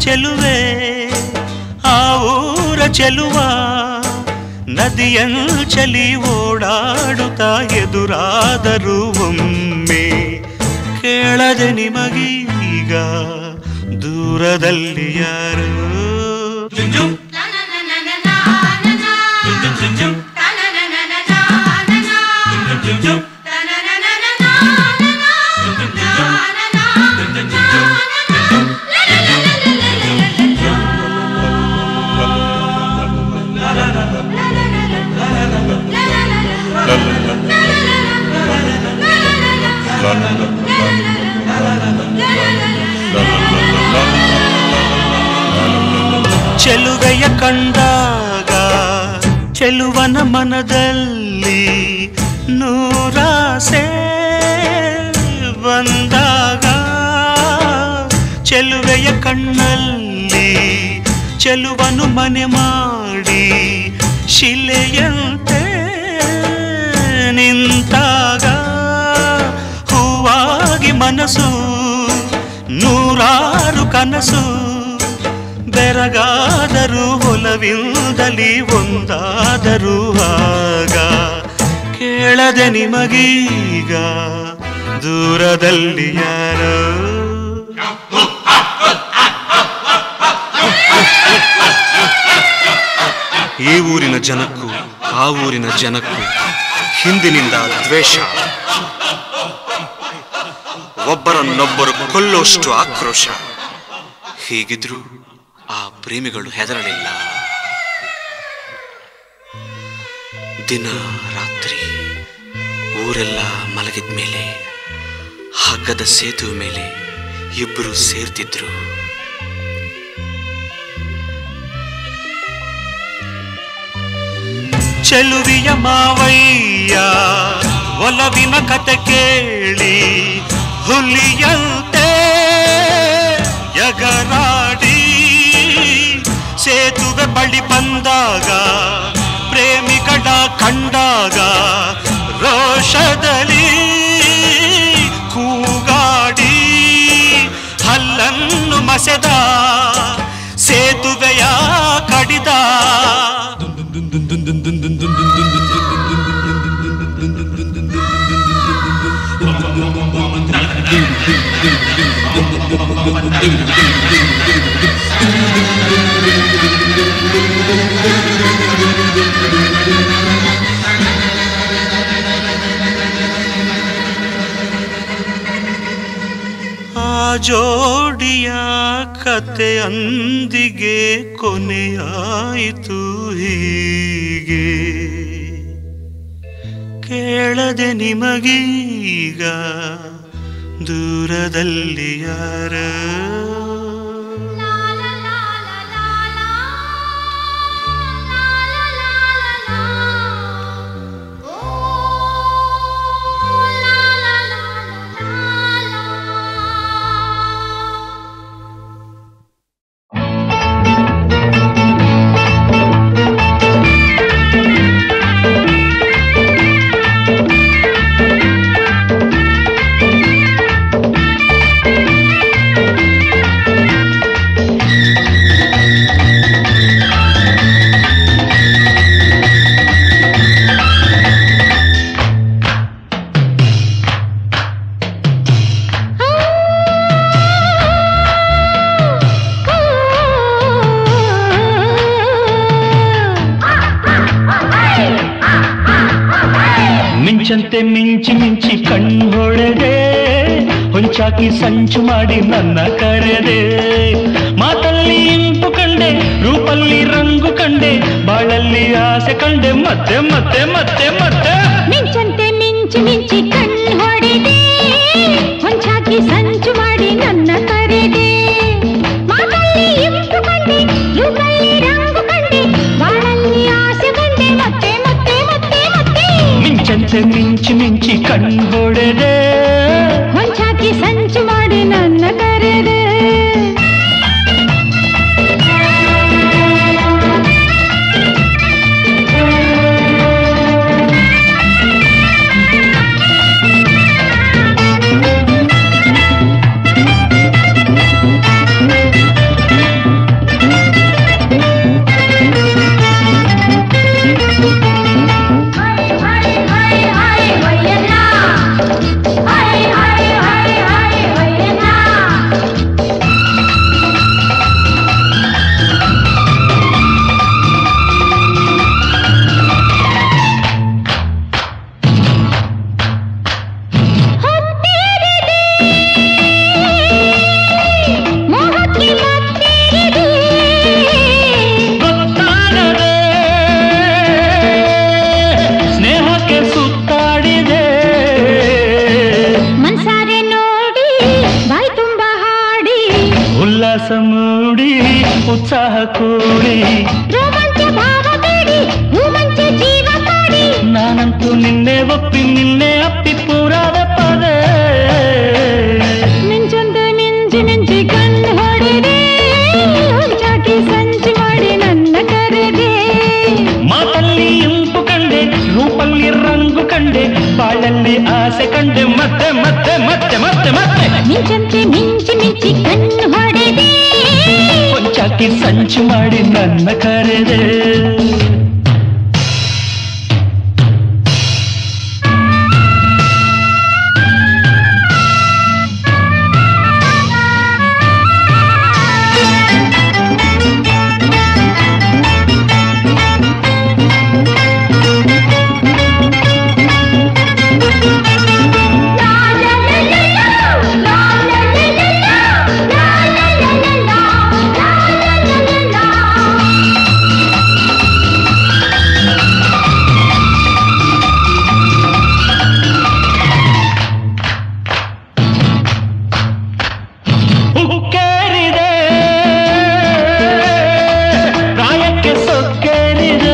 ಚೆಲುವೆ ಆ ಊರ ಚೆಲುವ ನದಿಯಂಚಲಿ ಓಡಾಡುತ್ತಾ ಎದುರಾದರೂ ಒಮ್ಮೆ ಕೇಳದೆ ನಿಮಗೀಗ ದೂರದಲ್ಲಿ ಯಾರು ಚೆಲುವೆಯ ಕಂಡಾಗ ಚೆಲುವನ ಮನದಲ್ಲಿ ನೂರಾಸೆ ಬಂದಾಗ ಚೆಲುವೆಯ ಕಣ್ಣಲ್ಲಿ ಚೆಲುವನು ಮನೆ ಮಾಡಿ ಶಿಲೆಯಂತೆ ನಿಂತಾಗ ಹೂವಾಗಿ ಮನಸ್ಸು ನೂರಾರು ಕನಸು ಬೆರಗಾದರೂ ಒಲವಿಂದಲಿ ಒಂದಾದರೂ ಆಗ ಕೇಳದೆ ನಿಮಗೀಗ ದೂರದಲ್ಲಿ ಯಾರೋ ಈ ಊರಿನ ಜನಕ್ಕೂ ಆ ಊರಿನ ಜನಕ್ಕೂ ಹಿಂದಿನಿಂದ ದ್ವೇಷ ಒಬ್ಬರನ್ನೊಬ್ಬರು ಕೊಲ್ಲುವಷ್ಟು ಆಕ್ರೋಶ ಹೀಗಿದ್ರು ಆ ಪ್ರೇಮಿಗಳು ಹೆದರಲಿಲ್ಲ ದಿನ ರಾತ್ರಿ ಊರೆಲ್ಲ ಮಲಗಿದ ಮೇಲೆ ಹಗ್ಗದ ಸೇತುವೆ ಮೇಲೆ ಇಬ್ಬರು ಸೇರ್ತಿದ್ರು ಚೆಲುವಿಯ ಮಾವಯ್ಯ ಒಲವಿನ ಕತೆ ಕೇಳಿ ಹುಲಿಯಂತೆ ಎಗರಾಡಿ ಸೇತುವೆ ಬಳಿ ಬಂದಾಗ ಪ್ರೇಮಿಗಳ ಕಂಡಾಗ ರೋಷದಲ್ಲಿ ಕೂಗಾಡಿ ಹಲ್ಲನ್ನು ಮಸೆದ ಸೇತುವೆಯ ಕಡಿದ ಆ ಜೋಡಿಯ ಕತೆ ಅಂದಿಗೆ ಕೊನೆಯಾಯಿತು ಹೀಗೆ ಕೇಳದೆ ನಿಮಗೀಗ ದೂರದಲ್ಲಿ ಯಾರ ಮಿಂಚಂತೆ ಮಿಂಚಿ ಮಿಂಚಿ ಕಣ್ಣೊಳಗೆ ಹೊಂಚಾಕಿ ಸಂಚು ಮಾಡಿ ನನ್ನ ಕರೆದೆ ಮಾತಲ್ಲಿ ಇಂಪು ಕಂಡೆ ರೂಪಲ್ಲಿ ರಂಗು ಕಂಡೆ ಬಾಳಲ್ಲಿ ಆಸೆ ಕಂಡೆ ಮತ್ತೆ ಮತ್ತೆ ಮತ್ತೆ ಮತ್ತೆ ಮಿಂಚಂತೆ ಮಿಂಚಿ ಮಿಂಚಿ ಕಣ್ಣು ಹೊಡೆದೆ ಹೊಂಚಾಕಿ ಸಂಚು ಮಾಡಿ ನನ್ನ ಕರೆದೆ ಮಾತಲ್ಲಿ ಇಂಪು ಕಂಡೆ ಯುಗಲ್ಲಿ ರಂಗು ಕಂಡೆ ಬಾಳಲ್ಲಿ ಆಸೆ ಕಂಡೆ ಮತ್ತೆ ಮತ್ತೆ ಮತ್ತೆ ಮತ್ತೆ ಮಿಂಚಂತೆ ಮಿಂಚಿ ಮಿಂಚಿ ಕಣ್ಣೊಡೆದೆ ಹೊಂಚಾಕಿ ಸಂಚು ಮಾಡಿ ನನ್ನ ಕರೆದೆ ಮಿಂಚಂತೆ ಕೂಡಿ ರೋಮಾಂಚ ಭಾವ ಬೇಡಿ ಹೂಮಂಚ ಜೀವ ಕಾಡಿ ನಾನಂತೂ ನಿನ್ನೆ ಒಪ್ಪಿ ನಿನ್ನೆ ಅಪ್ಪಿ ಪೂರಾದ ಪದೇ ಮಿಂಚಂತೆ ಮಿಂಚಿ ಮಿಂಚಿ ಕಣ್ಣು ಹೊಡೆದೆ ಹೊಂಚಾಕಿ ಸಂಚು ಮಾಡಿ ನನ್ನ ಕರೆದೆ ಮಾತಲ್ಲಿ ಇಂಪು ಕಂಡೆ ರೂಪಲ್ಲಿ ರಂಗು ಕಂಡೆ ಬಾಳಲ್ಲಿ ಆಸೆ ಕಂಡೆ ಮತ್ತೆ ಮತ್ತೆ ಮತ್ತೆ ಮತ್ತೆ ಮತ್ತೆ ಮಿಂಚಂತೆ ಮಿಂಚಿ ಮಿಂಚಿ ಕಣ್ಣು ಹೊಡೆದೆ ಕೊಂಚಾಕಿ ಸಂಚು ಮಾಡಿ ನನ್ನ ಕರೆದೆ ಹುಕ್ಕೇರಿದೆ ಪ್ರಾಯಕ್ಕೆ ಸೊಕ್ಕೇರಿದೆ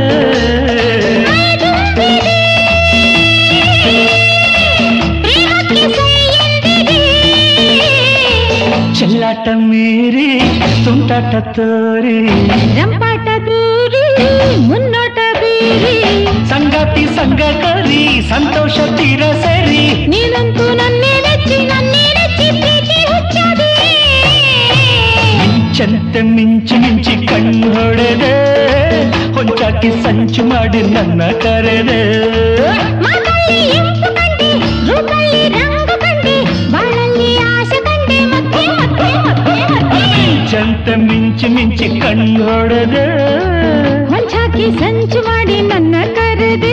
ಪ್ರೇಮಕ್ಕೆ ಸೈ ಎಂದಿದೆ ಚೆಲ್ಲಾಟ ಮೀರಿ ತುಂಟಾಟ ತೋರಿ ರಂಪಾಟ ದೂರಿ ಮುನ್ನೋಟ ಬೀರಿ ಸಂಗಾತಿ ಸಂಗ ಕರಿ ಸಂತೋಷ ತೀರ ಸರಿ ನೀನಂತೂ ನನ್ನೇ ನೆಚ್ಚಿ ನನ್ನೇ ನೆಚ್ಚಿ ಪ್ರೀತಿ ಹುಚ್ಚದೆ ಮಿಂಚಂತೆ ಮಿಂಚಿ ಮಿಂಚಿ ಕಣ್ಣು ಹೊಡೆದೆ ಹೊಂಚಾಕಿ ಸಂಚು ಮಾಡಿ ನನ್ನ ಕರೆದೆ ಮಾತಲ್ಲಿ ಇಂಪು ಕಂಡೆ ರೂಪಲ್ಲಿ ರಂಗು ಕಂಡೆ ಬಾಳಲ್ಲಿ ಆಸೆ ಕಂಡೆ ಮತ್ತೆ ಮತ್ತೆ ಮತ್ತೆ ಮತ್ತೆ ಮಿಂಚಂತೆ ಮಿಂಚಿ ಮಿಂಚಿ ಕಣ್ಣು ಹೊಡೆದೆ ಹೊಂಚಾಕಿ ಸಂಚು ಮಾಡಿ ನನ್ನ ಕರೆದೆ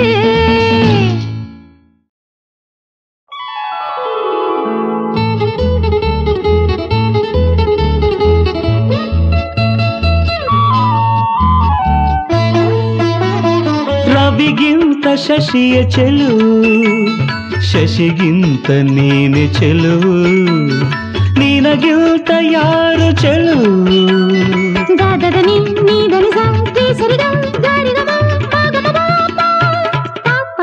ರವಿಗಿಂತ ಶಶಿಯ ಚೆಲುವು ಶಶಿಗಿಂತ ನೀನೆ ಚೆಲುವು ನಿನಗಿಂತ ಯಾರು ಚೆಲುವು ಗಾದದ ನೀ ನೀದನಿ ಸಾ ಕೇಸರಿಗ ಗಾರಿಗ ಮಾ ಪಾಗಮ ಪಾಪ ಪಾಪ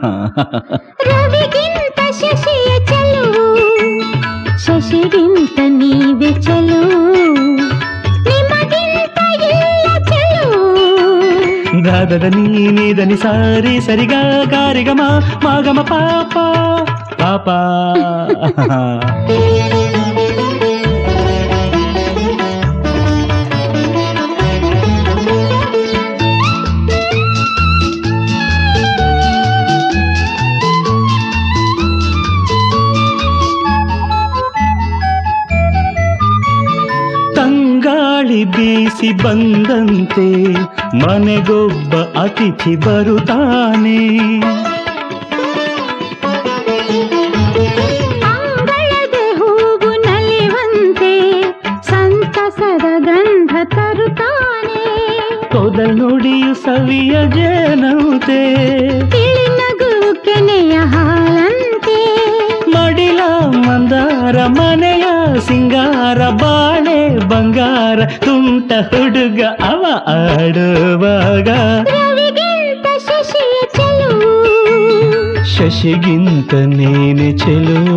ರವಿಗಿಂತ ಶಶಿಯ ಚೆಲುವು ಶಶಿಗಿಂತ ನೀವೆ ಚೆಲುವು ನಿಮಗಿಂತ ಇಲ್ಲ ಚೆಲುವು ಗಾದದ ನೀನಿದನಿ ಸಾರಿ ಸರಿಗ ಗಾರಿಗಮ ಮಾಗಮ ಪಾಪ ಪಾಪ ತಂಗಾಳಿ ಬೀಸಿ ಬಂದಂತೆ ಮನೆಗೊಬ್ಬ ಅತಿಥಿ ಬರುತ್ತಾನೆ ಅಂಗಳದ ಹೂವು ನಲಿವಂತೆ ಸಂತಸದ ಗಂಧ ತರುತ್ತಾನೆ ತೊದಲ್ ನುಡಿಯು ಸವಿಯ ಜೇನಂತೆ ತಿಳಿ ನಗುವು ಕೆನೆಯ ಹಾಲಂತೆ ಮಡಿಲ ಮಂದಾರ ಮನೆಯ ಸಿಂಗಾರ ಬಾಳೆ ಬಂಗಾರ ತುಂಟ ಹುಡುಗ ಅವ ಆಡುವಾಗ ರವಿಗಿಂತ ಶಶಿಯ ಚೆಲುವು ಶಶಿಗಿಂತ ನೀನೆ ಚೆಲುವು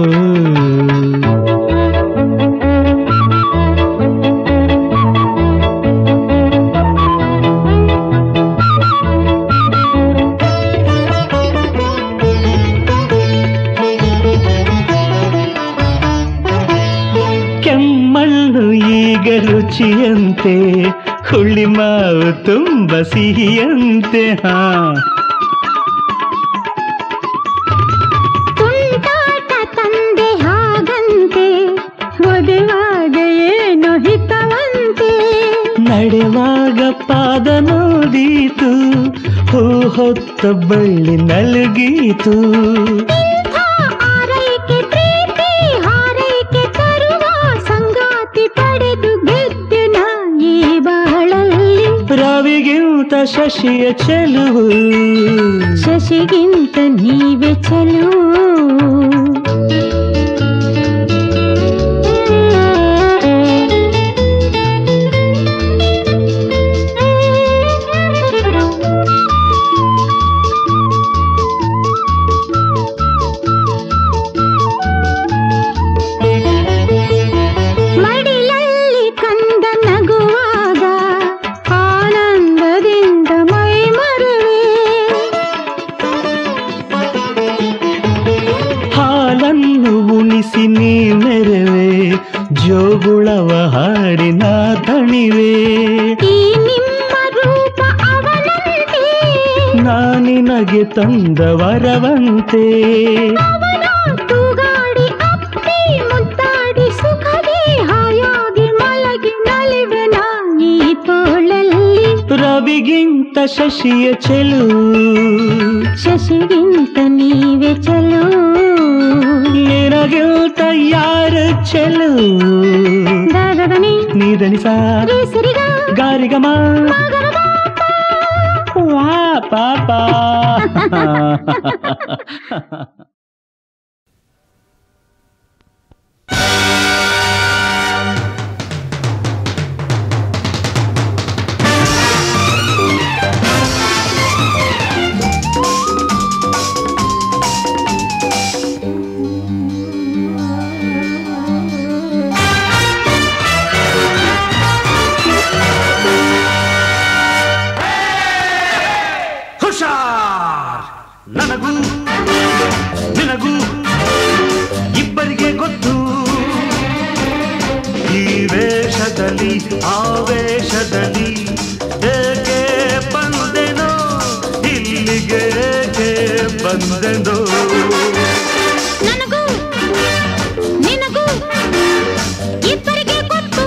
ಕೆಮ್ಮಣ್ಣು ಈಗ ರುಚಿಯಂತೆ ಹುಳಿ ಮಾವು ತುಂಬ ಸಿಹಿಯಂತೆ ಹಾ ತುಂಟಾಟ ತಂದೆ ಹಾಗಂತೆ ಒದೆವಾಗ ಏನೋ ಹಿತವಂತೆ ನಡೆವಾಗ ಪಾದ ನೋದೀತು ಹೂ ಹೊತ್ತ ಬಳ್ಳಿ ನಲುಗೀತು ಇಂಥ ಆರೈಕೆ ಪ್ರೀತಿ ಹಾರೈಕೆ ತರುವ ಸಂಗಾತಿ ಪಡೆದು ಗೆದ್ದು ನಾಯಿ ಬಾಳಲ್ಲಿ ರವಿಗಿಂತ ಶಶಿಯ ಚೆಲುವು ಶಶಿಗಿಂತ ನೀವೆ ಚೆಲುವು ಲಾಲಿಸಿ ನೀ ಮೆರವೆ ಜೋಗುಳವ ಹಾಡಿನ ತಣಿವೆ ಈ ನಿಮ್ಮ ರೂಪ ಅವನಂತೆ ನಾನಿನಗೆ ತಂದ ವರವಂತೆ ಅವನ ತೂಗಾಡಿ ಅಪ್ಪಿ ಮುದ್ದಾಡಿ ಸುಖದಿ ಹಾಯಾಗಿ ಮಲಗಿ ನಲಿವೆ ನಾಯಿ ತೋಳಲ್ಲಿ ರವಿಗಿಂತ ಶಶಿಯ ಚೆಲು ಶಶಿಗಿಂತ ನೀವೆ ಚಲೋ ನಿನಗಿಂತ ಯಾರ ಚೆಲು ದಾದನಿ ನೀದನಿಸ ರೀ ಸರಿಗ ಗಾರಿಗಮ ಮಗರ ವಾ ಪಾಪ ಹುಷಾರ್ ನನಗೂ ನಿನಗೂ ಇಬ್ಬರಿಗೆ ಗೊತ್ತು ಈ ವೇಷದಲ್ಲಿ ಆವೇಶದಲ್ಲಿ ಏಕೆ ಬಂದೆನೋ ಇಲ್ಲಿಗೆ ಏಕೆ ಬಂದೆನೋ ನನಗೂ ನಿನಗೂ ಇಬ್ಬರಿಗೆ ಗೊತ್ತು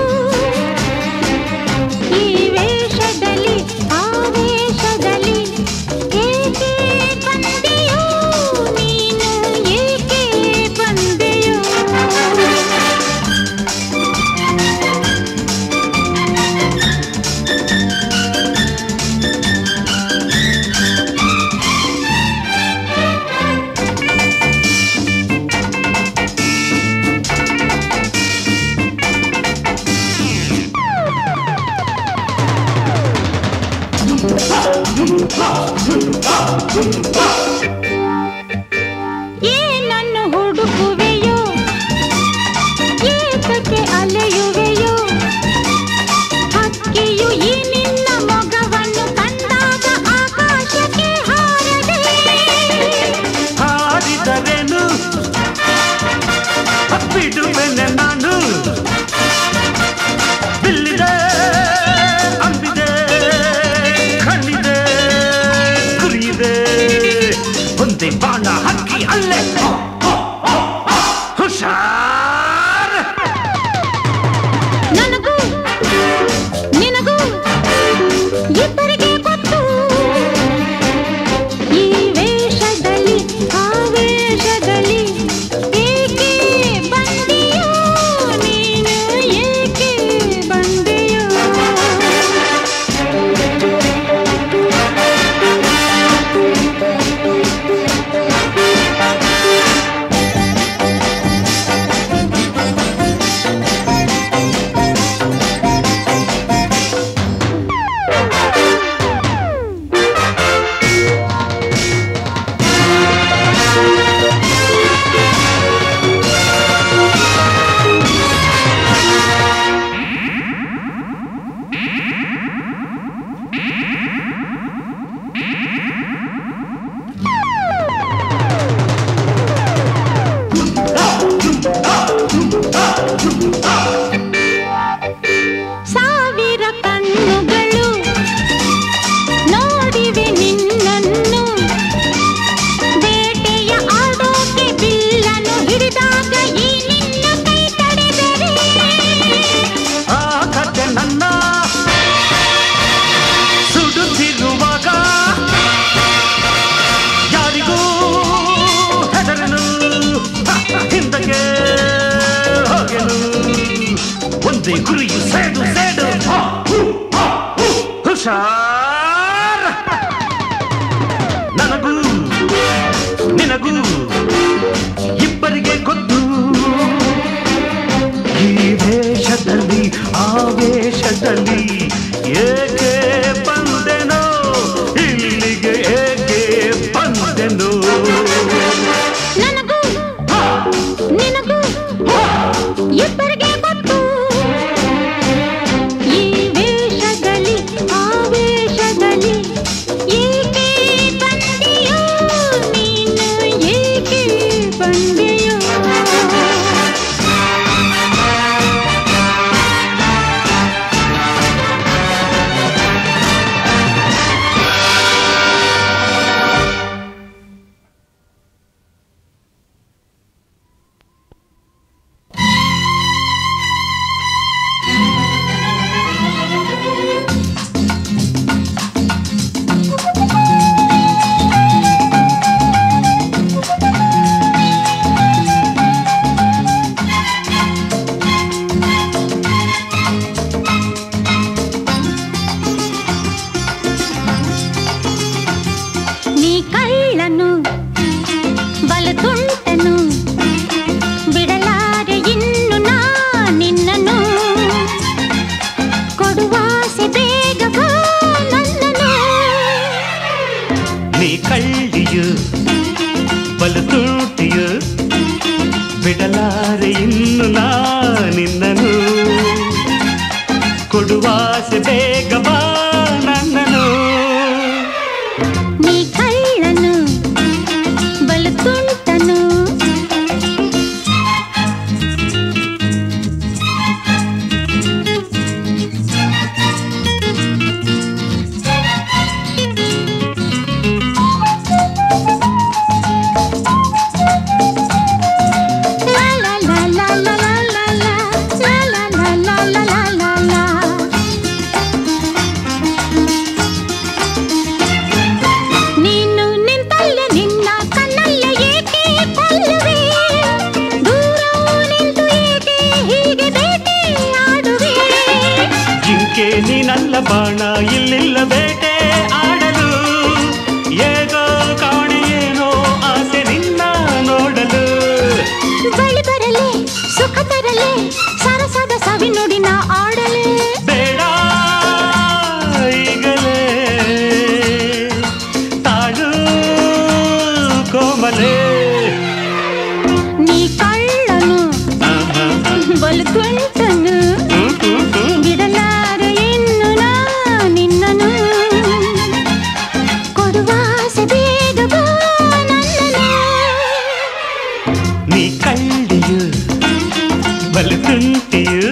ಈ ವೇಷದಲ್ಲಿ ಆವೇಶದಲ್ಲಿ ಏಕೆ ಬಂದೆಯೋ ನೀನು ಏಕೆ ಬಂದೆಯೋ ಏನನ್ನು ಹುಡುಕುವೆಯೋ ಏತಕ್ಕೆ ಅಲೆಯುವೆಯೋ ಹಕ್ಕಿಯು ಈ ನಿನ್ನ ಮೊಗವನ್ನು ಕಂಡಾಗ ಆಕಾಶಕ್ಕೆ ಹಾರದೆ ಹಾರಿದರೇನು ಬಿಡುವೆನೆ ನಾನು ಬಿಲ್ಲಿದೆ ಅಂಬಿದೆ ಕಣ್ಣಿದೆ ಗುರಿಯಿದೆ ಒಂದೇ ಬಾಣ ಹಕ್ಕಿ ಅಲ್ಲೇ ಹುಷಾರ್ ನನಗೂ ನಿನಗೂ ಇಬ್ಬರಿಗೆ ಗೊತ್ತು ಈ ವೇಷದಲ್ಲಿ ಆವೇಶದಲ್ಲಿ ಏಕೆ ಬಂದೆಯೋ ನೀನು ಏಕೆ ಬಂದೆಯೋ ಬಿಡಲಾರೆ ಇನ್ನು ನಾ ನಿನ್ನನು ಕೊಡುವಾಸೆ ಬೇಗ ಬಾ ನನ್ನನು ನೀ ಕಳ್ಳನು ಬಲು ತುಂಟನು ಲಾ ಲಾ ಲಾ ಲಾ ಲಾ ಲಾ ಲಾ ಲಾ ಲಾ ಲಾ ಲಾ ಲಾ ಲಾ ಲಾ ಲಾ ನೀನು ನಿಂತಲ್ಲೇ ನಿನ್ನ ಕಣ್ಣಲ್ಲೇ ಏಕೆ ಕೊಲ್ಲುವೆ ದೂರ ನಿಂತು ಏಕೆ ಹೀಗೆ ಬೇಟೆ ಆಡುವೆ ಜಿಂಕೆ ನೀನಲ್ಲ ಬಾಣ ಇಲ್ಲಿಲ್ಲ ಬೇಟೆ ಆಡಲು ಏಗೋ ಕಾಣೆಯೇನೋ ಆಸೆ ನಿನ್ನ ನೋಡಲು ಬಳಿ ಬರಲೆ ಸುಖ ತರಲೆ ಸರಸದ ಸವಿ ನುಡಿನ ಆಡಲೆ ಬೇಡ ಈಗಲೇ ತಾಳು ಕೋಮಲೆ ನೀ ಕಳ್ಳನು ಬಲು ತುಂಟನು ಬಿಡಲಾರ ಇನ್ನು ನಾ ನಿನ್ನನು ಕೊಡುವಾಸೆ ಬೇಗ ಬಾ ನನ್ನನು ನೀ ಕಳ್ಳಿಯು ಬಲು ತುಂಟಿಯು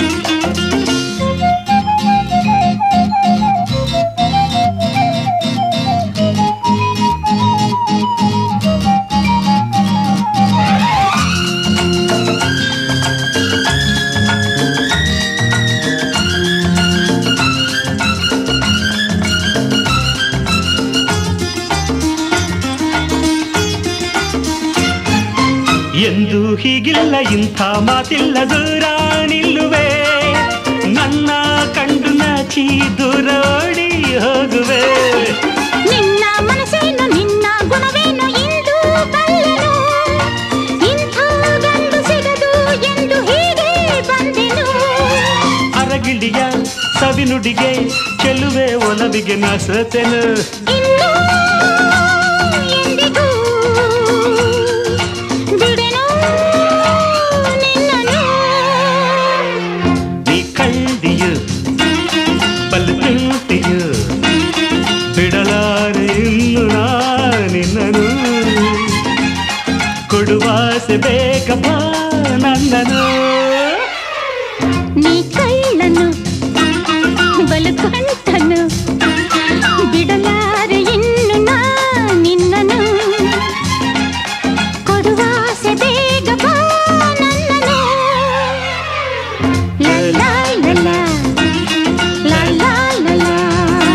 ಎಂದು ಹೀಗಿಲ್ಲ ಇಂಥ ಮಾತಿಲ್ಲ ದೂರ ನಿಲ್ಲುವೆ ನನ್ನ ಕಂಡು ನಾಚಿ ದೂರ ಓಡಿ ಹೋಗುವೆ ನಿನ್ನ ಮನಸ್ಸೇನು ನಿನ್ನ ಗುಣವೇನು ಇಂದು ಬಲ್ಲೆನು ಇಂಥ ಗಂಡು ಸಿಗದು ಎಂದು ಹೀಗೆ ಬಂದೆನು ಅರಗಿಳಿಯ ಸವಿನುಡಿಗೆ ಚೆಲುವೆ ಒಲವಿಗೆ ನ ಸೋತೆನು ಇನ್ನು ಎಂದಿಗೂ ಬಿಡೆನು ನಿನ್ನನು ನೀ ಕಳ್ಳಿಯು ಬಲು ತುಂಟಿಯು ಬಿಡಲಾರೆ ಇನ್ನು ನಾ ನಿನ್ನನು ಕೊಡುವಾಸೆ ಬೇಗ ಬಾ ನನ್ನನು ನೀ ಕಳ್ಳನು ಬಲು ಕಂಟನು ಬಿಡಲಾರೆ ಇನ್ನು ನಾ ನಿನ್ನನು ಕೊಡುವಾಸೆ ಬೇಗ ಬಾ ನನ್ನನು ಲಾ ಲಾ ಲಾ ಲಾ ಲಾ ಲಾ ಲಾ ಲಾ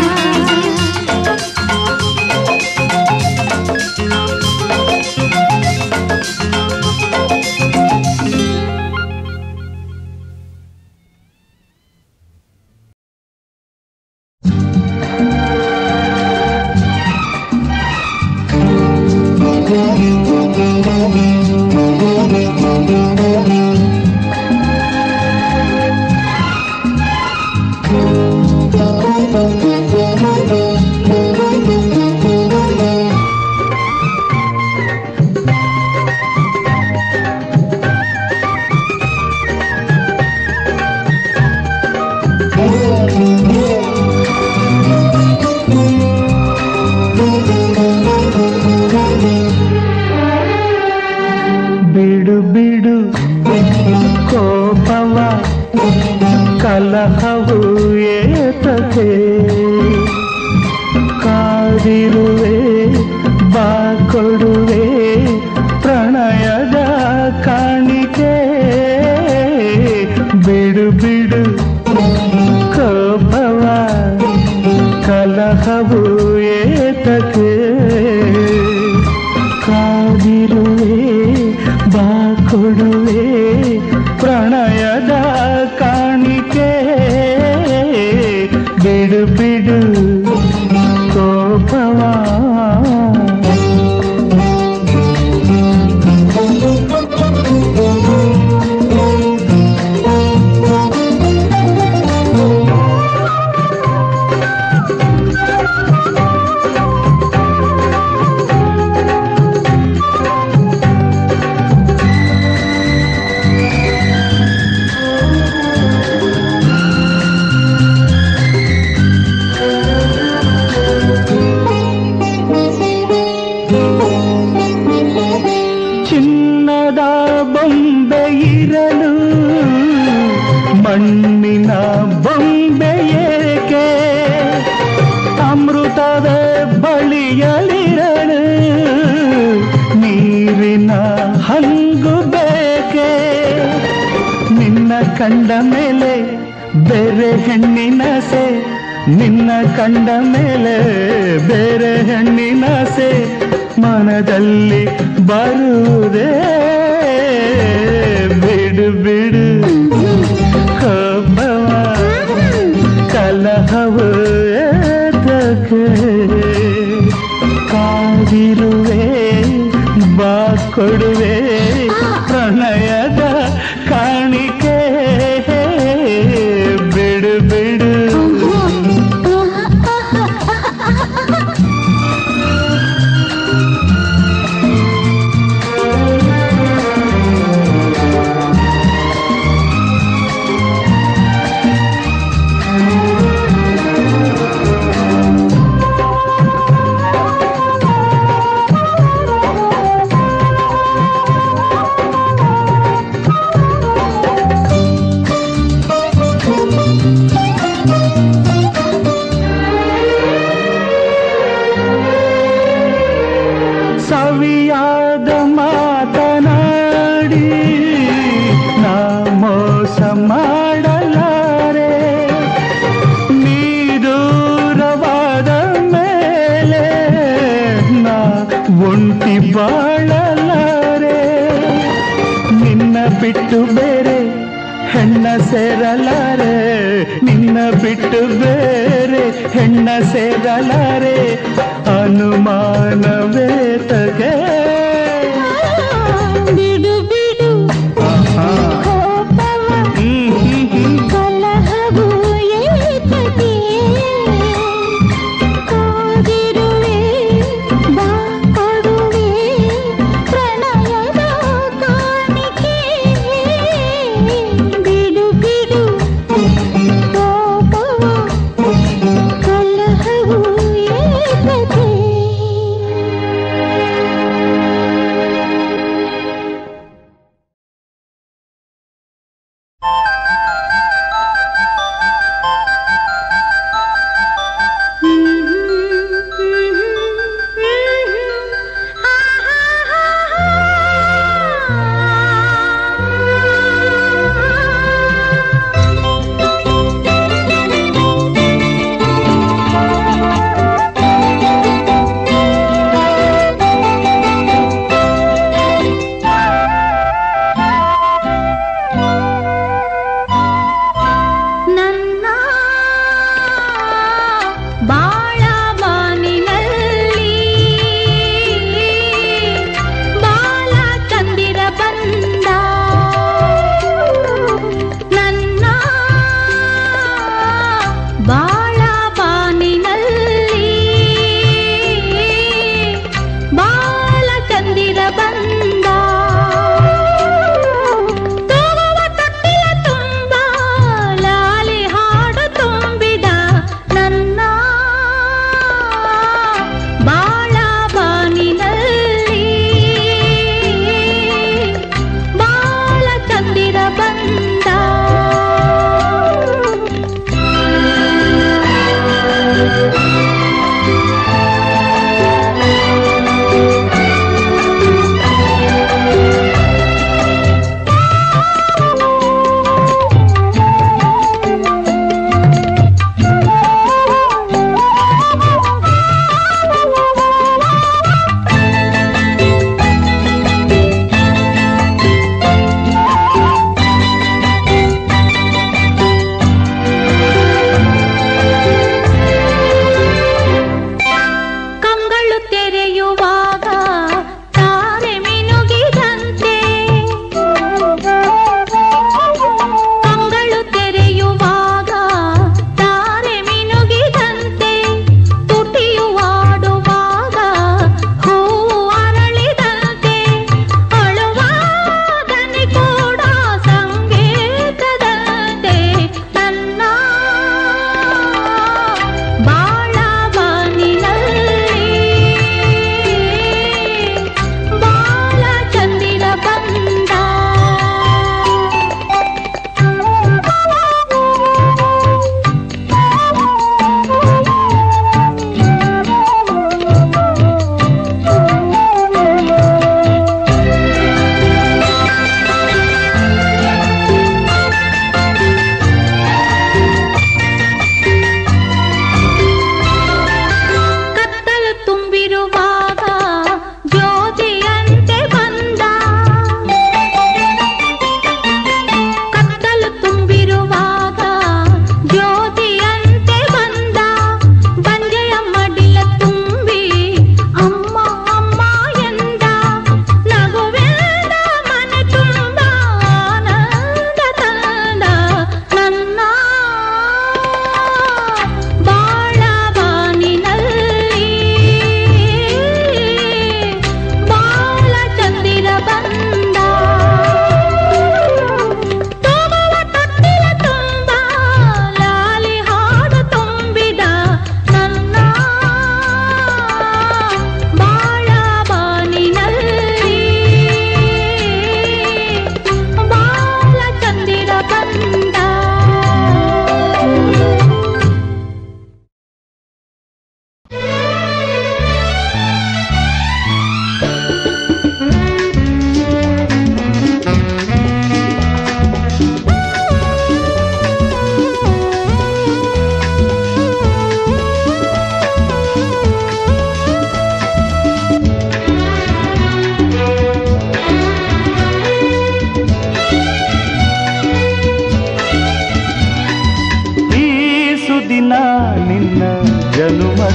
ಬಿಡು ಬಿಡು ಕೋಪವ ಕಲಹವು ಏತಕೆ ಕಾದಿರುವೆ ಬಾ ಕೊಡುವೆ ಪ್ರಣಯದ ಕಾಣಿಕೆ ಬಿಡು ಬಿಡು ಕೋಪವ ಕಲಹವು ಏತಕೆ ಕಾದಿರುವೆ ಬಾ ಕೊಡುವೆ ಪ್ರಣಯದ ಕಾಣಿಕೆ ಬಿಡು ಬಿಡು ಕೋಪವಾ ಬೊಂಬೆ ಇರಲು ಮಣ್ಣಿನ ಬೊಂಬೆ ಏಕೆ ಅಮೃತದ ಬಳಿಯಲಿರಳು ನೀರಿನ ಹಂಗು ಬೇಕೆ ನಿನ್ನ ಕಂಡ ಮೇಲೆ ಬೇರೆ ಹೆಣ್ಣಿನಸೆ ನಿನ್ನ ಕಂಡ ಮೇಲೆ ಬೇರೆ ಹೆಣ್ಣಿನಸೆ ಮನದಲ್ಲಿ ಬರುವುದೇ ಬಿಡು ಬಿಡು ಕೋಪವ ಕಲಹವು ಏತಕ್ಕೆ ಕಾದಿರುವೆ ಬಾ ಕೊಡುವೆ ಪ್ರಣಯದ ಕಾಣಿಕೆ ಬಿಡು ಬಿಡು ಸವಿಯಾದ ಮಾತನಾಡಿ ನಾ ಮೋಸ ಮಾಡಲಾರೆ ನೀ ದೂರವಾದ ಮೇಲೆ ನಾ ಒಂಟಿ ಬಾಳಲಾರೆ ನಿನ್ನ ಬಿಟ್ಟು ಬೇರೆ ಹೆಣ್ಣ ಸೇರಲಾರೆ ನಿನ್ನ ಬಿಟ್ಟು ಬೇರೆ ಹೆಣ್ಣ ಸೇರಲಾರೆ ಅನುಮಾನವೇ ತಗೆ ಬಿಡು ಬಿಡು ಕೋಪವ ಹ್ಮ್ ಹ್ಮ್ ಹ್ಮ್ ಕಲಹವು ಏತಕ್ಕೆ ಕಾದಿರುವೆ ಬಾ ಕೊಡುವೆ ಪ್ರಣಯದ ಕಾಣಿಕೆ ಬಿಡು ಬಿಡು ಕೋಪವ ಕಲಹವು ಏತಕ್ಕೆ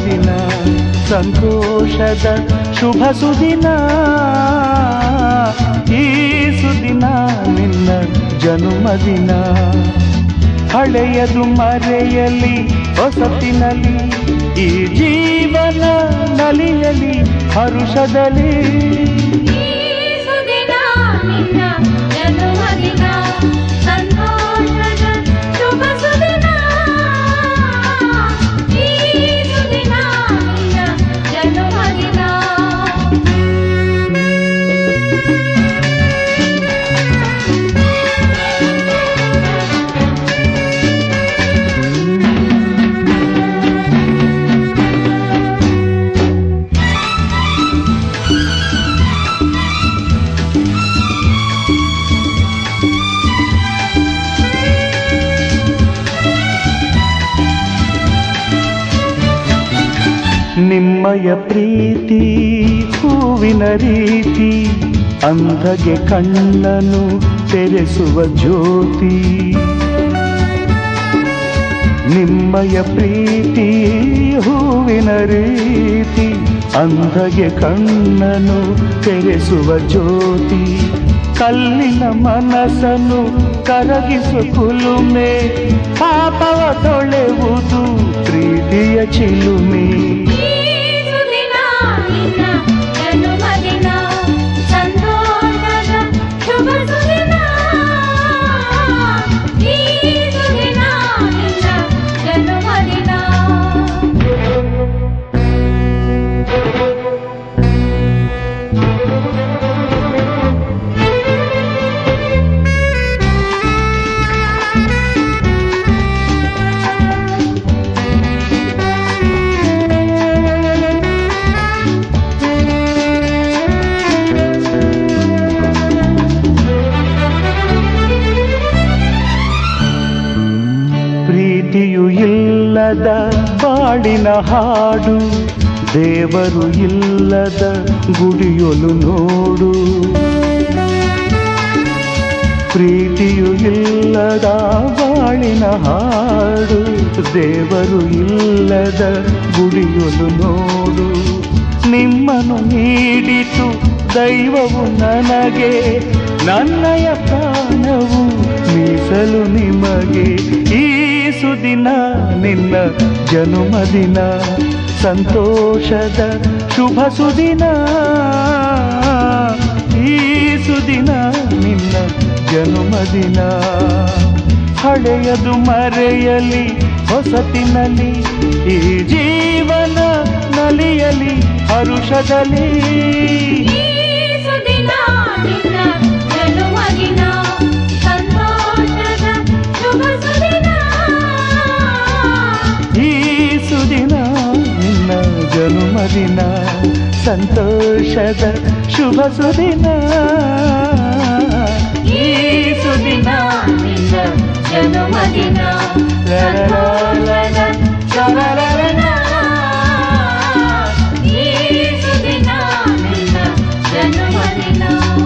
ಜನುಮದಿನ ಸಂತೋಷದ ಶುಭ ಸುದಿನ ಈ ಸುದಿನ ನಿನ್ನ ಜನುಮದಿನ ಹಳೆಯದು ಮರೆಯಲಿ ಹೊಸತಿನಲ್ಲಿ ಈ ಜೀವನ ನಲಿಯಲಿ ಹರುಷದಲ್ಲಿ ಸುದಿನ ನಿನ್ನ ಜನ್ಮದಿನ ಸಂತೋಷದ ಶುಭ ಸುದಿನ ಈ ಸುದಿನ ನಿನ್ನ ಜನ್ಮದಿನ ನಿಮ್ಮಯ ಪ್ರೀತಿ ಹೂವಿನ ರೀತಿ ಅಂಧಗೆ ಕಣ್ಣನು ತೆರೆಸುವ ಜ್ಯೋತಿ ನಿಮ್ಮಯ ಪ್ರೀತಿ ಹೂವಿನ ರೀತಿ ಅಂಧಗೆ ಕಣ್ಣನು ತೆರೆಸುವ ಜ್ಯೋತಿ ಕಲ್ಲಿನ ಮನಸ್ಸನ್ನು ಕರಗಿಸು ಕುಲುಮೆ ಪಾಪವ ತೊಳೆವುದು ಪ್ರೀತಿಯ ಚಿಲುಮೆ ಸುದಿನ ನಿನ್ನ ಜನ್ಮದಿನ ಸಂತೋಷದ ಶುಭ ಸುದಿನ ಈ ಸುದಿನ ನಿನ್ನ ಜನ್ಮದಿನ ಪ್ರೀತಿಯು ಇಲ್ಲದ ಬಾಳಿನ ಹಾಡು ದೇವರು ಇಲ್ಲದ ಗುಡಿಯೊಲು ನೋಡು ಪ್ರೀತಿಯು ಇಲ್ಲದ ಬಾಳಿನ ಹಾಡು ದೇವರು ಇಲ್ಲದ ಗುಡಿಯೊಲು ನೋಡು ನಿಮ್ಮನ್ನು ನೀಡಿತು ದೈವವು ನನಗೆ ನನ್ನಯ ಪ್ರಾಣವು ಮೀಸಲು ನಿಮಗೆ ಈ ಸುದಿನ ನಿನ್ನ ಜನುಮದಿನ ಸಂತೋಷದ ಶುಭ ಸುದಿನ ಈ ಸುದಿನ ನಿನ್ನ ಜನುಮದಿನ ಹಳೆಯದು ಮರೆಯಲಿ ಹೊಸತಿನಲ್ಲಿ ಈ ಜೀವನ ನಲಿಯಲಿ ಹರುಷದಲ್ಲಿ ಈ ಸುದಿನ ನಿನ್ನ ಜನ್ಮದಿನ ಸಂತೋಷದ ಶುಭ ಸುದಿನ ಈ ಸುದಿನ ನಿನ್ನ ಜನುಮದಿನ ಸಂತೋಷದ ಶುಭ ಸುದಿನ ಈ ಸುದಿನ ನಿನ್ನ ಜನ್ಮದಿನ ಸಂತೋಷದ ಶುಭ ಸುದಿನ ಈ ಸುದಿನ ನಿನ್ನ ಜನ್ಮದಿನ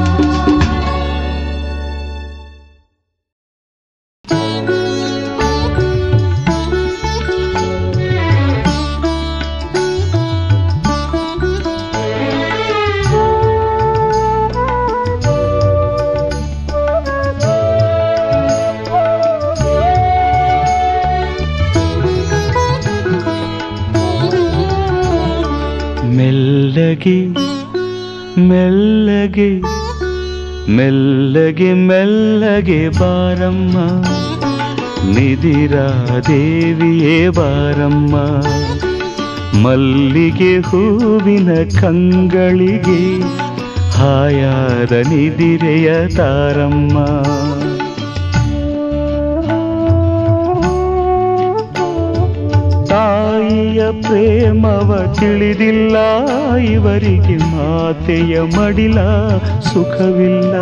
ಮೆಲ್ಲಗೆ ಮೆಲ್ಲಗೆ ಮೆಲ್ಲಗೆ ಮೆಲ್ಲಗೆ ಬಾರಮ್ಮ ನಿಧಿರಾ ದೇವಿಯೇ ಬಾರಮ್ಮ ಮಲ್ಲಿಗೆ ಹೂವಿನ ಕಂಗಳಿಗೆ ಹಾಯಾದ ನಿದಿರೆಯ ತಾರಮ್ಮ ತಾಯಿಯ ಪ್ರೇಮವ ತಿಳಿದಿಲ್ಲ ಇವರಿಗೆ ಮಾತೆಯ ಮಡಿಲ ಸುಖವಿಲ್ಲ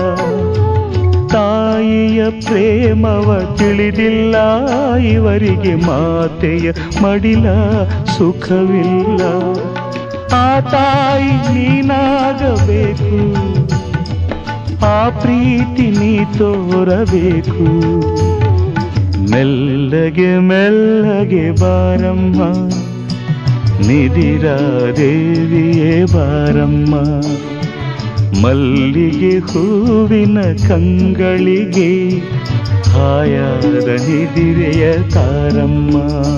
ತಾಯಿಯ ಪ್ರೇಮವ ತಿಳಿದಿಲ್ಲ ಇವರಿಗೆ ಮಾತೆಯ ಮಡಿಲ ಸುಖವಿಲ್ಲ ಆ ತಾಯಿ ನೀನಾಗಬೇಕು ಆ ಪ್ರೀತಿ ನೀ ತೋರಬೇಕು ಮೆಲ್ಲಗೆ ಮೆಲ್ಲಗೆ ಬಾರಮ್ಮ ನಿಧಿರಾದೇವಿಯೇ ಬಾರಮ್ಮ ಮಲ್ಲಿಗೆ ಹೂವಿನ ಕಂಗಳಿಗೆ ಹಾಯಾದ ನಿದಿರೆಯ ತಾರಮ್ಮ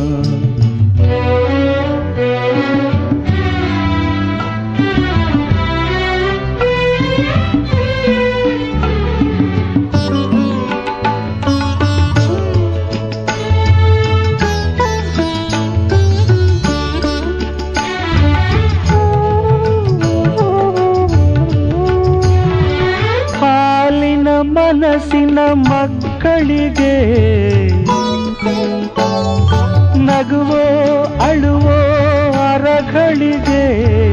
ಹಾಲಿನ ಮನಸ್ಸಿನ ಮಕ್ಕಳಿಗೆ ನಗುವೋ ಅಳುವೋ ಅರಗಳಿಗೆ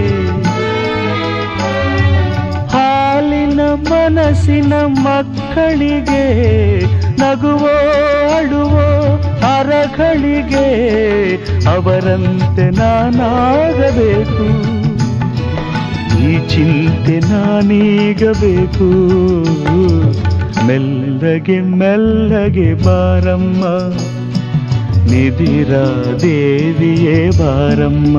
ಹಾಲಿನ ಮನಸ್ಸಿನ ಮಕ್ಕಳಿಗೆ ನಗುವೋ ಅಳುವೋ ಅರಗಳಿಗೆ ಅವರಂತೆ ನಾನಾಗಬೇಕು ಈ ಚಿಂತೆ ನಾನೀಗ ಬೇಕು ಮೆಲ್ಲಗೆ ಮೆಲ್ಲಗೆ ಬಾರಮ್ಮ ನಿಧಿರ ದೇವಿಯೇ ಬಾರಮ್ಮ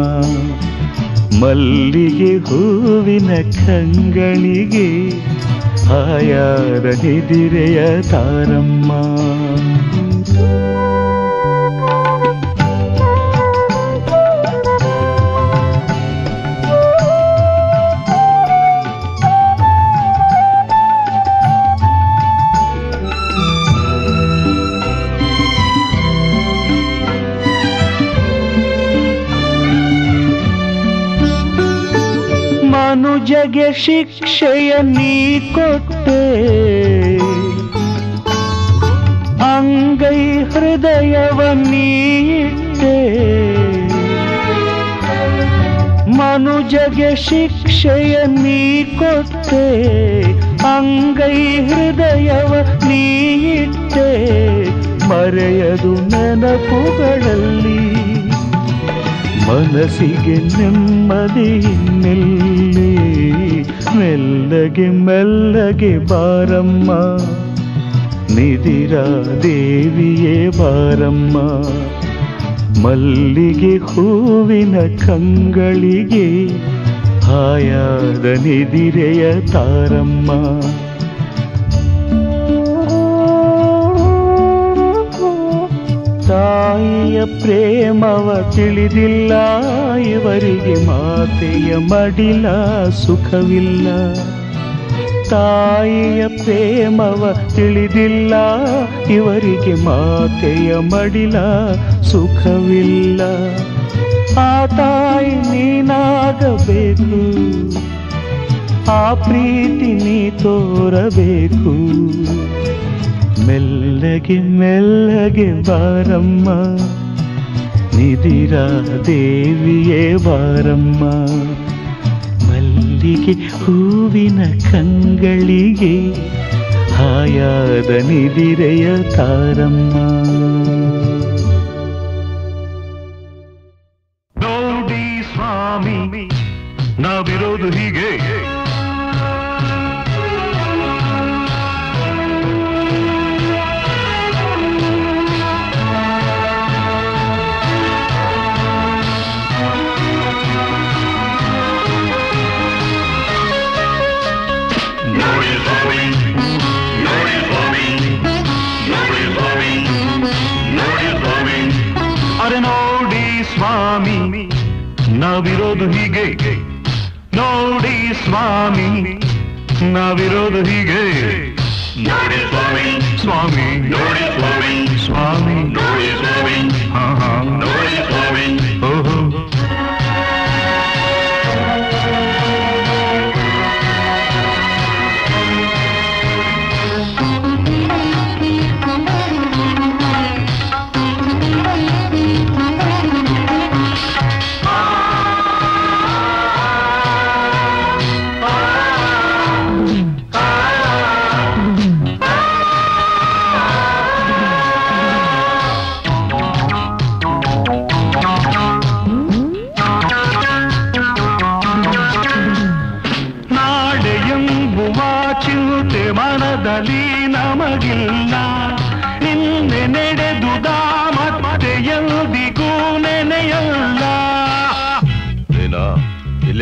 ಮಲ್ಲಿಗೆ ಹೂವಿನ ಕಂಗಳಿಗೆ ಹಾಯಾದ ನಿದಿರೆಯ ತಾರಮ್ಮ ಮನುಜಗೆ ಶಿಕ್ಷೆಯ ನೀ ಕೊಟ್ಟೆ ಅಂಗೈ ಹೃದಯವ ನೀಟ್ಟೆ ಮನುಜಗೆ ಶಿಕ್ಷೆಯ ನೀ ಕೊಟ್ಟೆ ಅಂಗೈ ಹೃದಯವ ನೀಟ್ಟೆ ಮರೆಯದು ನೆನಪುಗಳಲ್ಲಿ ಮನಸ್ಸಿಗೆ ನೆಮ್ಮದಿ ಇನ್ನೆಲ್ಲಿ ಮೆಲ್ಲಗೆ ಮೆಲ್ಲಗೆ ಬಾರಮ್ಮ ನಿಧಿರ ದೇವಿಯೇ ಬಾರಮ್ಮ ಮಲ್ಲಿಗೆ ಹೂವಿನ ಕಂಗಳಿಗೆ ಹಾಯಾದ ನಿದಿರೆಯ ತಾರಮ್ಮ ತಾಯಿಯ ಪ್ರೇಮವ ತಿಳಿದಿಲ್ಲ ಇವರಿಗೆ ಮಾತೆಯ ಮಡಿಲ ಸುಖವಿಲ್ಲ ತಾಯಿಯ ಪ್ರೇಮವ ತಿಳಿದಿಲ್ಲ ಇವರಿಗೆ ಮಾತೆಯ ಮಡಿಲ ಸುಖವಿಲ್ಲ ಆ ತಾಯಿ ನೀನಾಗಬೇಕು ಆ ಪ್ರೀತಿ ನೀ ತೋರಬೇಕು ಮೆಲ್ಲಗೆ ಮೆಲ್ಲಗೆ ಬಾರಮ್ಮ ನಿಧಿರ ದೇವಿಯೇ ಬಾರಮ್ಮ ಮಲ್ಲಿಗೆ ಹೂವಿನ ಕಂಗಳಿಗೆ ಹಾಯಾದ ನಿಧಿರೆಯ ತಾರಮ್ಮ ನೋಡಿ ಸ್ವಾಮಿ ನಾವಿರೋದು ಹೀಗೆ ನೋಡಿ ಸ್ವಾಮಿ ನೋಡಿ ಸ್ವಾಮಿ ನೋಡಿ ಸ್ವಾಮಿ ನೋಡಿ ಸ್ವಾಮಿ ಅರೆ ನೋಡಿ ಸ್ವಾಮಿ ನಾವಿರೋದು ಹೀಗೆ ನೋಡಿ ಸ್ವಾಮಿ ನಾವಿರೋದು ಹೀಗೆ ನೋಡಿ ಸ್ವಾಮಿ ಸ್ವಾಮಿ ನೋಡಿ ಸ್ವಾಮಿ ಸ್ವಾಮಿ ನೋಡಿ ಸ್ವಾಮಿ ಹಾ ಹಾ ನೋಡಿ ಸ್ವಾಮಿ ಓಹೋ ನಾಳೆ ಎಂಬುವ ಚಿಂತೆ ಮನದಲ್ಲಿ ನಮಗಿಲ್ಲ ನಿನ್ನೆ ನಡೆದುದ ಮತ್ತೆ ಎಂದಿಗೂ ನೆನೆಯಲ್ಲ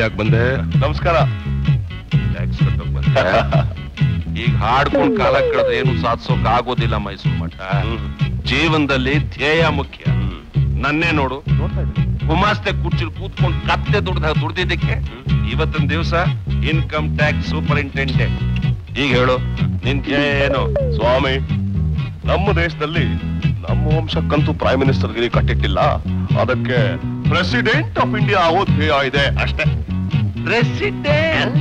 ಯಾಕೆ ಬಂದೆ ನಮಸ್ಕಾರ ಟ್ಯಾಕ್ಸ್ ಕಟ್ಟೋಕ್ ಬಂದೆ ಈಗ ಹಾಡ್ಕೊಂಡ್ ಕಾಲ ಕಳೆದ್ರೆ ಏನು ಸಾಧಿಸೋಕ್ ಆಗೋದಿಲ್ಲ ಮೈಸೂರು ಮಠ ಜೀವನದಲ್ಲಿ ಧ್ಯೇಯ ಮುಖ್ಯ ನನ್ನೇ ನೋಡು ಗುಮಾಸ್ತೆ ಕುರ್ಚಿಲ್ ಕೂತ್ಕೊಂಡು ಕತ್ತೆ ದುಡ್ದ ದುಡ್ದಿದ್ದಕ್ಕೆ ಇವತ್ತಿನ ದಿವಸ ಇನ್ಕಮ್ ಟ್ಯಾಕ್ಸ್ ಸೂಪರಿಂಟೆಂಡೆಂಟ್ ಈಗ ಹೇಳು ನಿನ್ ಧ್ಯೇಯ ಏನು ಸ್ವಾಮಿ ನಮ್ಮ ದೇಶದಲ್ಲಿ ನಮ್ಮ ವಂಶಕ್ಕಂತೂ ಪ್ರೈಮ್ ಮಿನಿಸ್ಟರ್ ಗಿರಿ ಕಟ್ಟಿಟ್ಟಿಲ್ಲ ಅದಕ್ಕೆ ಪ್ರೆಸಿಡೆಂಟ್ ಆಫ್ ಇಂಡಿಯಾ ಆಗೋ ಧ್ಯೇಯ ಇದೆ ಅಷ್ಟೇ ಪ್ರೆಸಿಡೆಂಟ್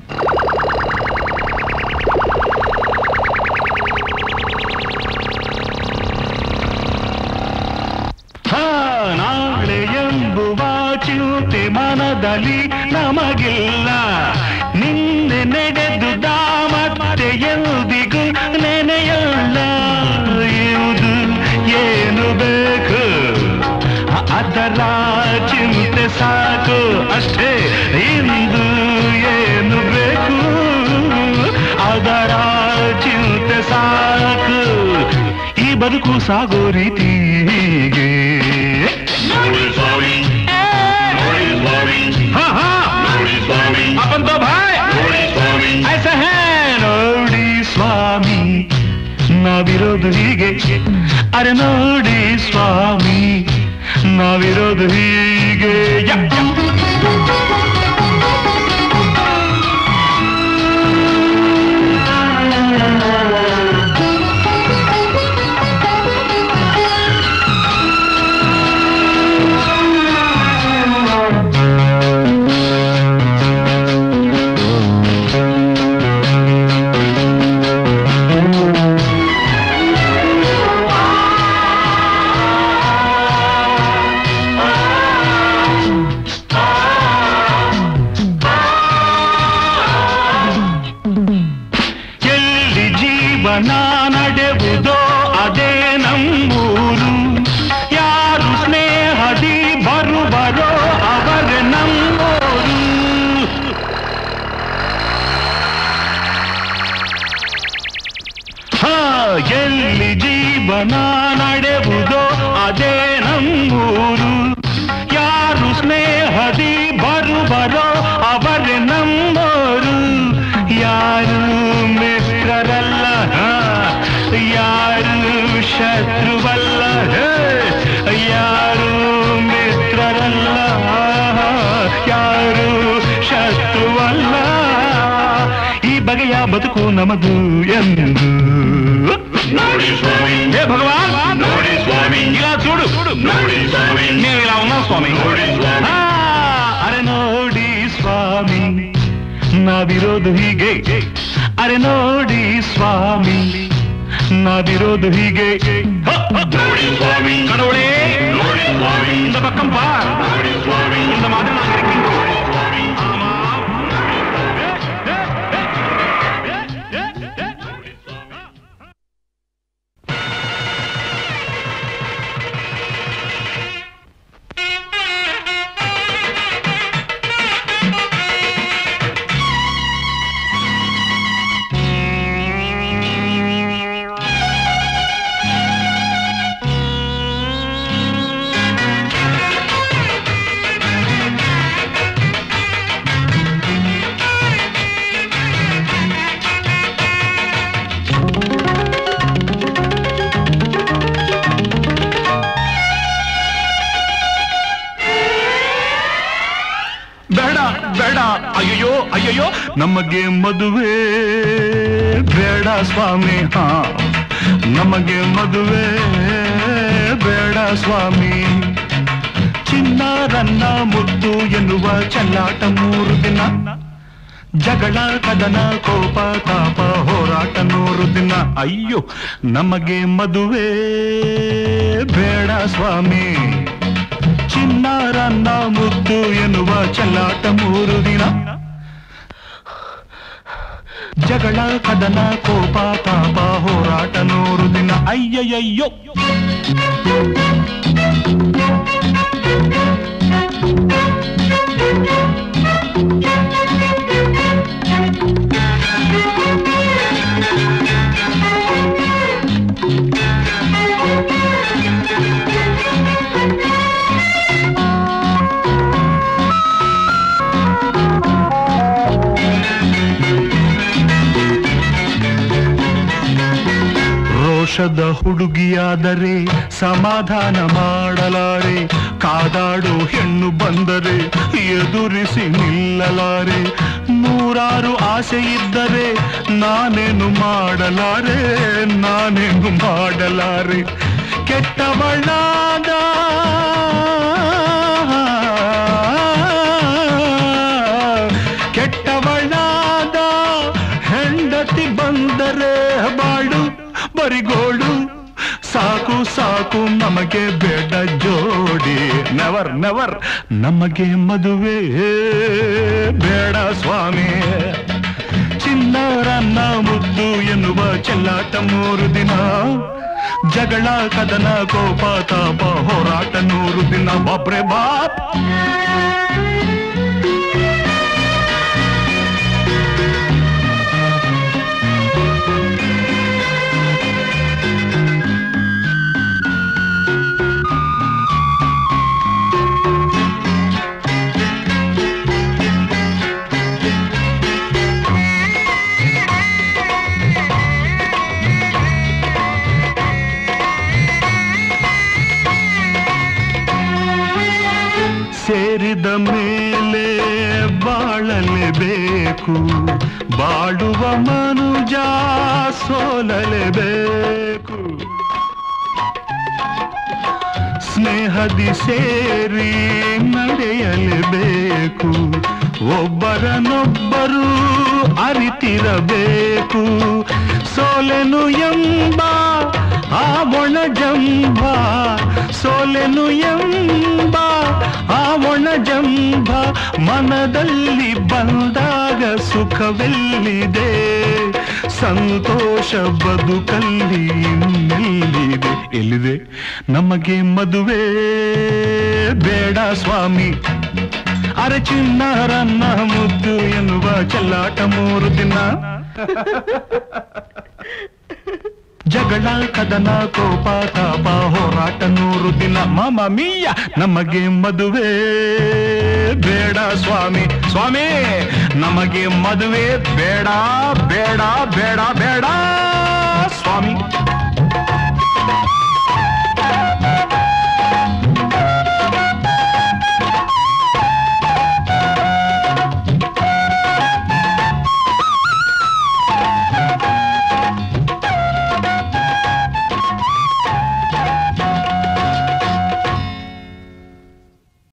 ಹಾ, ನಾಳೆ ಎಂಬುವ ಚಿಂತೆ ಮನದಲ್ಲಿ ನಮಗಿಲ್ಲ ನಿನ್ನೆ ನಡೆದುದ ಮತ್ತೆ ಎಂದಿಗೂ ನೆನೆಯಲ್ಲ ಇದು ಏನು ಬೇಕು ಅ- ಅದರ ಚಿಂತೆ ಸಾಕು ಅಷ್ಟೇ ಇಂದು ಏನು ಬೇಕು ಅದರ ಚಿಂತೆ ಸಾಕು ಈ ಬದುಕು ಸಾಗೋ ರೀತಿ ಹೀಗೆ हाँ, हाँ। अपन तो भाई ऐसा है ನೋಡಿ ಸ್ವಾಮಿ ನಾವಿರೋದು ಹೀಗೆ ಅರೆ ನೋಡಿ ಸ್ವಾಮಿ ನಾವಿರೋದು ಹೀಗೆ ಯ, ಯ. ಎಲ್ಲಿ ಜೀವನ ನಡೆವುದೋ ಅದೇ ನಮ್ಮೂರು ಯಾರು ಸ್ನೇಹದಿ ಬರುವರೋ ಅವರೇ ನಮ್ಮೂರು ಹಾ ಎಲ್ಲಿ ಜೀವನ ನಡೆವುದೋ ಅದೇ ನಮ್ಮೂರು ಯಾರು ಸ್ನೇಹದಿ ಬರುವರೋ ಅವರೇ ನಮ್ಮೋರು ಯಾರು ಮಿತ್ರರಲ್ಲ ಹಾ, ಯಾರು ಶತ್ರುವಲ್ಲ ಹೇ, ಯಾರು ಮಿತ್ರರಲ್ಲ ಯಾರು ಶತ್ರುವಲ್ಲ ಈ ಬಗೆಯ ಬದುಕು ನಮದು ಎಂದು ನೋಡಿ ಸ್ವಾಮಿ ಹೇ ಭಗವಾನ್ ನೋಡಿ ಸ್ವಾಮಿ ఇలా చూడు ನೋಡಿ ಸ್ವಾಮಿ మేము ఇలా ఉన్నాం స్వామి ನೋಡಿ ಸ್ವಾಮಿ ಆ, ಅರೆ ನೋಡಿ ಸ್ವಾಮಿ ನಾವಿರೋದು ಹೀಗೆ ಅರೆ ನೋಡಿ ಸ್ವಾಮಿ ನಾವಿರೋದು ಹೀಗೆ ಹ, ಹ. ನೋಡಿ ಸ್ವಾಮಿ கடவுளே ನೋಡಿ ಸ್ವಾಮಿ இந்த பக்கம் பார் ನೋಡಿ ಸ್ವಾಮಿ இந்த மாதிரி நாங்க இருக்கின்றோம் ஆமா ಬೇಡ ಬೇಡ ಅಯ್ಯಯ್ಯೋ ಅಯ್ಯಯ್ಯೋ ನಮಗೆ ಮದುವೆ ಬೇಡ ಸ್ವಾಮಿ ಹಾ ನಮಗೆ ಮದುವೆ ಬೇಡ ಸ್ವಾಮಿ ಚಿನ್ನಾರನ್ನ ಮುತ್ತು ಎನ್ನುವ ಚೆಲ್ಲಾಟ ಮೂರು ದಿನ ಜಗಳ ಕದನ ಕೋಪ ತಾಪ ಹೋರಾಟ ನೂರು ದಿನ ಅಯ್ಯೋ ನಮಗೆ ಮದುವೆ ಬೇಡ ಸ್ವಾಮಿ ಚಿನ್ನಾರನ್ನ ಮುದ್ದು ಎನ್ನುವ ಚೆಲ್ಲಾಟ ಮೂರು ದಿನ ಜಗಳ ಕದನ ಕೋಪ ತಾಪ ಹೋರಾಟ ನೂರು ದಿನ ಅಯ್ಯಯ್ಯೋ ಸಂತೋಷದ ಹುಡುಗಿಯಾದರೆ ಸಮಾಧಾನ ಮಾಡಲಾರೆ ಕಾದಾಡೋ ಹೆಣ್ಣು ಬಂದರೆ ಎದುರಿಸಿ ನಿಲ್ಲಲಾರೆ ನೂರಾರು ಆಸೆ ಇದ್ದರೆ ನಾನೇನು ಮಾಡಲಾರೆ ನಾನೇನು ಮಾಡಲಾರೆ ಕೆಟ್ಟವಳಾದ ಕೆಟ್ಟವಳಾದ ಹೆಂಡತಿ ಬಂದರೆ ಬಾಳು ಬರಿಗೋಳು ಸಾಕು ಸಾಕು ನಮಗೆ ಬೇಡ ಜೋಡಿ ನೆವರ್ ನೆವರ್ ನಮಗೆ ಮದುವೆ ಬೇಡ ಸ್ವಾಮಿ ಚಿನ್ನರನ್ನ ಮುದ್ದು ಎನ್ನುವ ಚೆಲ್ಲಾಟ ಮೂರು ದಿನ ಜಗಳ ಕದನ ಕೋಪ ತಾಪ ಹೋರಾಟ ನೂರು ದಿನ ಬಾಪ್ರೆ ಬಾಪ್ ಸೇರಿದ ಮೇಲೆ ಬಾಳಲೇಬೇಕು ಬಾಳುವ ಮನುಜ ಸೋಲಲೇಬೇಕು ಸ್ನೇಹದಿ ಸೇರಿ ನಡೆಯಲೇಬೇಕು ಒಬ್ಬರನೊಬ್ಬರು ಅರಿತಿರಬೇಕು ಸೋಲೆನು ಎಂಬ ಆ ಒಣಜಂಬ ಸೋಲೆನು ಎಂಬ ಆ ಒಣಜಂಬ ಮನದಲ್ಲಿ ಬಂದಾಗ ಸುಖವೆಲ್ಲಿದೆ ಸಂತೋಷ ಬದುಕಲ್ಲಿ ಇನ್ನೆಲ್ಲಿದೆ ಎಲ್ಲಿದೆ ನಮಗೆ ಮದುವೆ ಬೇಡ ಸ್ವಾಮಿ ಅರೆ ಚಿನ್ನರನ್ನ ಮುದ್ದು ಎನ್ನುವ ಚೆಲ್ಲಾಟ ಮೂರು ದಿನ ಜಗಳ ಕದನ ಕೋಪ ತಾಪ ಹೋರಾಟ ನೂರು ದಿನ ಮಾಮ ಮೀಯ ನಮಗೆ ಮದುವೆ ಬೇಡ ಸ್ವಾಮಿ ಸ್ವಾಮಿ ನಮಗೆ ಮದುವೆ ಬೇಡ ಬೇಡ ಬೇಡ ಬೇಡ ಸ್ವಾಮಿ